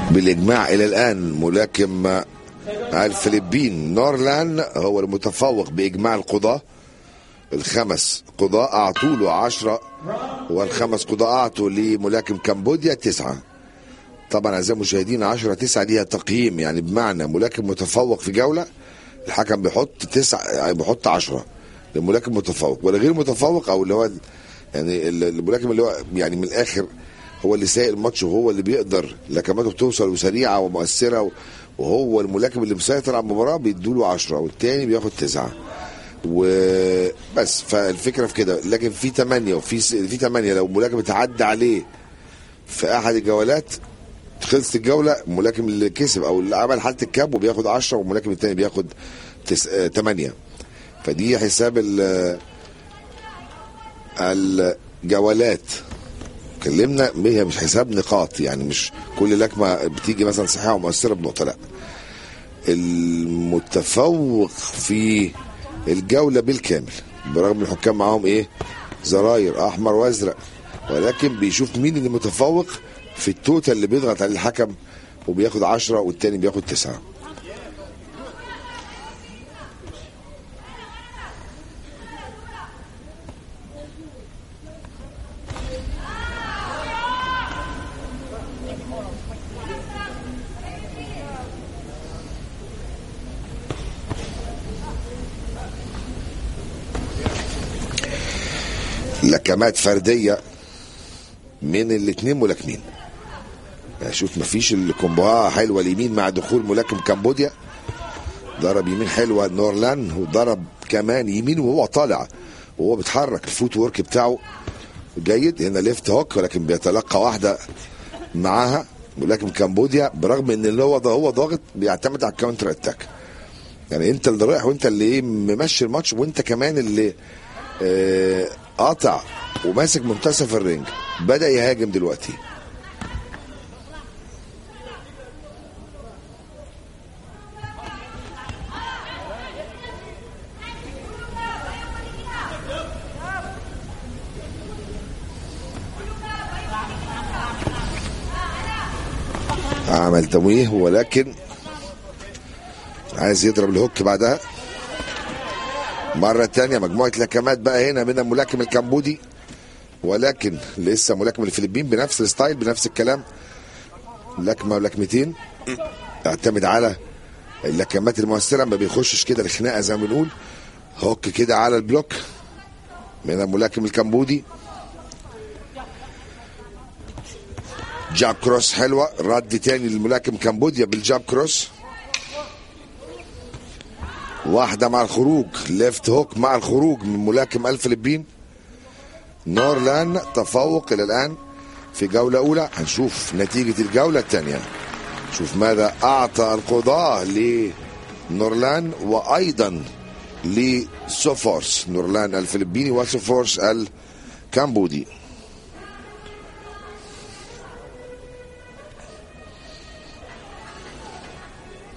بالاجماع الى الان ملاكم الفلبين نورلان هو المتفوق باجماع القضاه الخمس قضاء اعطوا له عشرة والخمس قضاء اعطوا لملاكم كمبوديا تسعة طبعا اعزائي المشاهدين 10 9 دي تقييم يعني بمعنى ملاكم متفوق في جوله الحكم بيحط تسعة يعني بيحط 10 للملاكم متفوق والغير متفوق او اللي هو يعني الملاكم اللي هو يعني من الاخر هو اللي سايق الماتش وهو اللي بيقدر لكماته بتوصل وسريعه ومؤثره وهو الملاكم اللي مسيطر على المباراه بيدوا له 10 والتاني بياخد تسعه وبس فالفكره في كده لكن في 8 وفي في 8 لو ملاكم اتعدى عليه في احد الجولات خلصت الجوله الملاكم اللي كسب او اللي عمل حاله الكاب وبياخد 10 والملاكم الثاني بياخد 8 فدي حساب الجولات اتكلمنا هي مش حساب نقاط يعني مش كل لكمه بتيجي مثلا صحيحه ومؤثره بنقطه لا المتفوق في الجوله بالكامل برغم الحكام معاهم ايه زراير احمر وازرق ولكن بيشوف مين اللي متفوق في التوتال اللي بيضغط عليه الحكم وبياخد 10 والتاني بياخد 9 لكمات فرديه من الاثنين ملاكمين يعني شوف مفيش الكومبوها حلوه اليمين مع دخول ملاكم كمبوديا ضرب يمين حلوه نورلان وضرب كمان يمين وهو طالع وهو بيتحرك الفوت ورك بتاعه جيد هنا ليفت هوك ولكن بيتلقى واحده معاها ملاكم كمبوديا برغم ان اللي هو هو ضاغط بيعتمد على الكاونتر اتاك يعني انت اللي رايح وانت اللي ايه ممشي الماتش وانت كمان اللي اه قاطع وماسك منتصف الرينج بدا يهاجم دلوقتي عمل تمويه ولكن عايز يضرب الهوك بعدها مرة تانية مجموعة لكمات بقى هنا من الملاكم الكمبودي ولكن لسه ملاكم الفلبين بنفس الستايل بنفس الكلام لكمة ولكمتين اعتمد على اللكمات المؤثرة ما بيخشش كده الخناقة زي ما بنقول هوك كده على البلوك من الملاكم الكمبودي جاب كروس حلوة رد تاني للملاكم كمبوديا بالجاب كروس واحدة مع الخروج ليفت هوك مع الخروج من ملاكم الفلبين نورلان تفوق إلى الآن في جولة أولى هنشوف نتيجة الجولة الثانية شوف ماذا أعطى القضاء لنورلان وأيضا لسوفورس نورلان الفلبيني وسوفورس الكامبودي